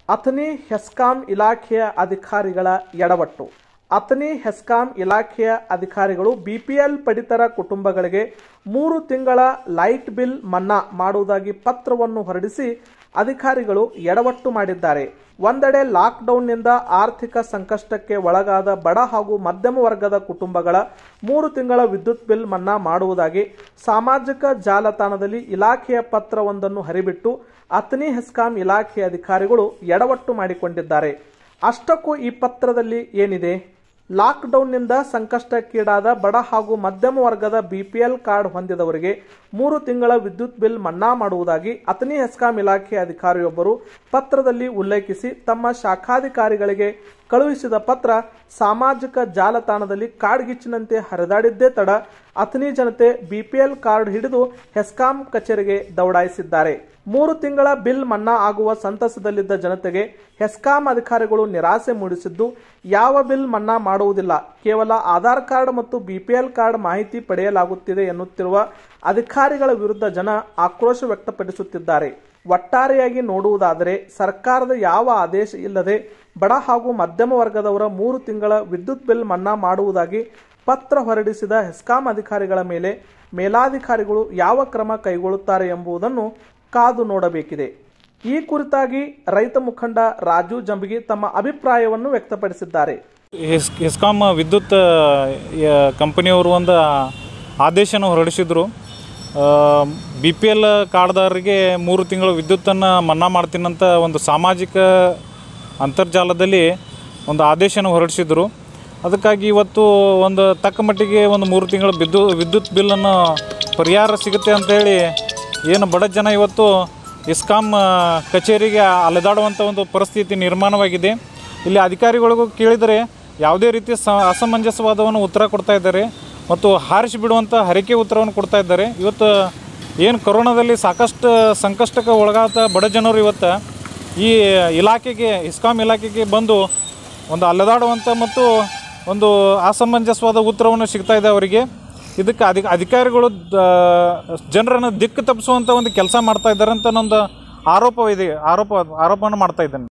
ಅಥಣಿ ಹೆಸ್ಕಾಂ ಇಲಾಖೆಯ ಅಧಿಕಾರಿಗಳ ಎಡವಟ್ಟು ಅಥಣಿ ಹೆಸ್ಕಾಂ ಇಲಾಖೆಯ ಅಧಿಕಾರಿಗಳು ಬಿಪಿಎಲ್ ಪಡಿತರ ಕುಟುಂಬಗಳಿಗೆ ಮೂರು ತಿಂಗಳ ಲೈಟ್ ಬಿಲ್ ಮನ್ನಾ ಮಾಡುವುದಾಗಿ ಪತ್ರವನ್ನು ಹೊರಡಿಸಿ ಅಧಿಕಾರಿಗಳು ಎಡವಟ್ಟು ಮಾಡಿದ್ದಾರೆ ಒಂದೆಡೆ ಲಾಕ್ಡೌನ್ನಿಂದ ಆರ್ಥಿಕ ಸಂಕಷ್ಟಕ್ಕೆ ಒಳಗಾದ ಬಡ ಹಾಗೂ ಮಧ್ಯಮ ವರ್ಗದ ಕುಟುಂಬಗಳ ಮೂರು ತಿಂಗಳ ವಿದ್ಯುತ್ ಬಿಲ್ ಮನ್ನಾ ಮಾಡುವುದಾಗಿ ಸಾಮಾಜಿಕ ಜಾಲತಾಣದಲ್ಲಿ ಇಲಾಖೆಯ ಪತ್ರವೊಂದನ್ನು ಹರಿಬಿಟ್ಟು ಅಥಣಿ ಹೆಸ್ಕಾಂ ಇಲಾಖೆಯ ಅಧಿಕಾರಿಗಳು ಎಡವಟ್ಟು ಮಾಡಿಕೊಂಡಿದ್ದಾರೆ ಅಷ್ಟಕ್ಕೂ ಈ ಪತ್ರದಲ್ಲಿ ಏನಿದೆ ಲಾಕ್ಡೌನ್ನಿಂದ ಸಂಕಷ್ಟಕ್ಕೀಡಾದ ಬಡ ಹಾಗೂ ಮಧ್ಯಮ ವರ್ಗದ ಬಿಪಿಎಲ್ ಕಾರ್ಡ್ ಹೊಂದಿದವರಿಗೆ ಮೂರು ತಿಂಗಳ ವಿದ್ಯುತ್ ಬಿಲ್ ಮನ್ನಾ ಮಾಡುವುದಾಗಿ ಅಥಣಿ ಹೆಸ್ಕಾಂ ಇಲಾಖೆ ಅಧಿಕಾರಿಯೊಬ್ಬರು ಪತ್ರದಲ್ಲಿ ಉಲ್ಲೇಖಿಸಿ ತಮ್ಮ ಶಾಖಾಧಿಕಾರಿಗಳಿಗೆ ಕಳುಹಿಸಿದ ಪತ್ರ ಸಾಮಾಜಿಕ ಜಾಲತಾಣದಲ್ಲಿ ಕಾಡ್ಗಿಚ್ಚಿನಂತೆ ಹರಿದಾಡಿದ್ದೇ ತಡ ಅಥಣಿ ಜನತೆ ಬಿಪಿಎಲ್ ಕಾರ್ಡ್ ಹಿಡಿದು ಹೆಸ್ಕಾಂ ಕಚೇರಿಗೆ ದೌಡಾಯಿಸಿದ್ದಾರೆ ಮೂರು ತಿಂಗಳ ಬಿಲ್ ಮನ್ನಾ ಆಗುವ ಸಂತಸದಲ್ಲಿದ್ದ ಜನತೆಗೆ ಹೆಸ್ಕಾಂ ಅಧಿಕಾರಿಗಳು ನಿರಾಸೆ ಮೂಡಿಸಿದ್ದು ಯಾವ ಬಿಲ್ ಮನ್ನಾ ಮಾಡುವುದಿಲ್ಲ ಕೇವಲ ಆಧಾರ್ ಕಾರ್ಡ್ ಮತ್ತು ಬಿಪಿಎಲ್ ಕಾರ್ಡ್ ಮಾಹಿತಿ ಪಡೆಯಲಾಗುತ್ತಿದೆ ಎನ್ನುತ್ತಿರುವ ಅಧಿಕಾರಿಗಳ ವಿರುದ್ಧ ಜನ ಆಕ್ರೋಶ ವ್ಯಕ್ತಪಡಿಸುತ್ತಿದ್ದಾರೆ ಒಟ್ಟಾರೆಯಾಗಿ ನೋಡುವುದಾದರೆ ಸರ್ಕಾರದ ಯಾವ ಆದೇಶ ಇಲ್ಲದೆ ಬಡ ಹಾಗೂ ಮಧ್ಯಮ ವರ್ಗದವರ ಮೂರು ತಿಂಗಳ ವಿದ್ಯುತ್ ಬಿಲ್ ಮನ್ನಾ ಮಾಡುವುದಾಗಿ ಪತ್ರ ಹೊರಡಿಸಿದ ಹೆಸ್ಕಾಂ ಅಧಿಕಾರಿಗಳ ಮೇಲೆ ಮೇಲಾಧಿಕಾರಿಗಳು ಯಾವ ಕ್ರಮ ಕೈಗೊಳ್ಳುತ್ತಾರೆ ಎಂಬುದನ್ನು ಕಾದು ನೋಡಬೇಕಿದೆ ಈ ಕುರಿತಾಗಿ ರೈತ ಮುಖಂಡ ರಾಜು ಜಂಬಗಿ ತಮ್ಮ ಅಭಿಪ್ರಾಯವನ್ನು ವ್ಯಕ್ತಪಡಿಸಿದ್ದಾರೆ ಹೆಸ್ ಹೆಸ್ಕಾಂ ವಿದ್ಯುತ್ ಯ- ಕಂಪನಿಯವರು ಒಂದು ಆದೇಶನ ಹೊರಡಿಸಿದ್ರು ಬಿ ಪಿ ಎಲ್ ಕಾರ್ಡ್ದಾರರಿಗೆ ಮೂರು ತಿಂಗಳು ವಿದ್ಯುತ್ತನ್ನು ಮನ್ನಾ ಮಾಡ್ತೀನಂತ ಒಂದು ಸಾಮಾಜಿಕ ಅಂತರ್ಜಾಲದಲ್ಲಿ ಒಂದು ಆದೇಶನ ಹೊರಡಿಸಿದ್ರು ಅದಕ್ಕಾಗಿ ಇವತ್ತು ಒಂದು ತಕ್ಕ ಮಟ್ಟಿಗೆ ಒಂದು ಮೂರು ತಿಂಗಳ ವಿದ್ಯು ವಿದ್ಯುತ್ ಬಿಲ್ಲನ್ನು ಪರಿಹಾರ ಸಿಗುತ್ತೆ ಅಂತೇಳಿ ಏನು ಬಡ ಜನ ಇವತ್ತು ಇಸ್ಕಾಂ ಆ, ಕಚೇರಿಗೆ ಅಲೆದಾಡುವಂಥ ಒಂದು ಪರಿಸ್ಥಿತಿ ನಿರ್ಮಾಣವಾಗಿದೆ ಇಲ್ಲಿ ಅಧಿಕಾರಿಗಳಿಗೂ ಕೇಳಿದರೆ ಯಾವುದೇ ರೀತಿಯ ಸ ಅಸಮಂಜಸವಾದವನ್ನು ಉತ್ತರ ಕೊಡ್ತಾ ಇದ್ದಾರೆ ಮತ್ತು ಹಾರಿಸಿ ಬಿಡುವಂಥ ಹರಿಕೆ ಉತ್ತರವನ್ನು ಕೊಡ್ತಾ ಇದ್ದಾರೆ ಇವತ್ತು ಏನು ಕೊರೋನಾದಲ್ಲಿ ಸಾಕಷ್ಟು ಸಂಕಷ್ಟಕ್ಕೆ ಒಳಗಾದ ಬಡ ಜನರು ಇವತ್ತು ಈ ಇಲಾಖೆಗೆ ಇಸ್ಕಾಂ ಇಲಾಖೆಗೆ ಬಂದು ಒಂದು ಅಲೆದಾಡುವಂಥ ಮತ್ತು ಒಂದು ಅಸಮಂಜಸವಾದ ಉತ್ತರವನ್ನು ಸಿಗ್ತಾ ಇದೆ ಅವರಿಗೆ ಇದಕ್ಕೆ ಅಧಿ ಅಧಿಕಾರಿಗಳು ದ- ಜನರನ್ನು ದಿಕ್ಕು ತಪ್ಪಿಸುವಂಥ ಒಂದು ಕೆಲಸ ಮಾಡ್ತಾ ಇದ್ದಾರೆ ಅಂತ ನನ್ನದು ಆರೋಪವಿದೆ ಆರೋಪ ಆರೋಪವನ್ನು ಮಾಡ್ತಾ ಇದ್ದೇನೆ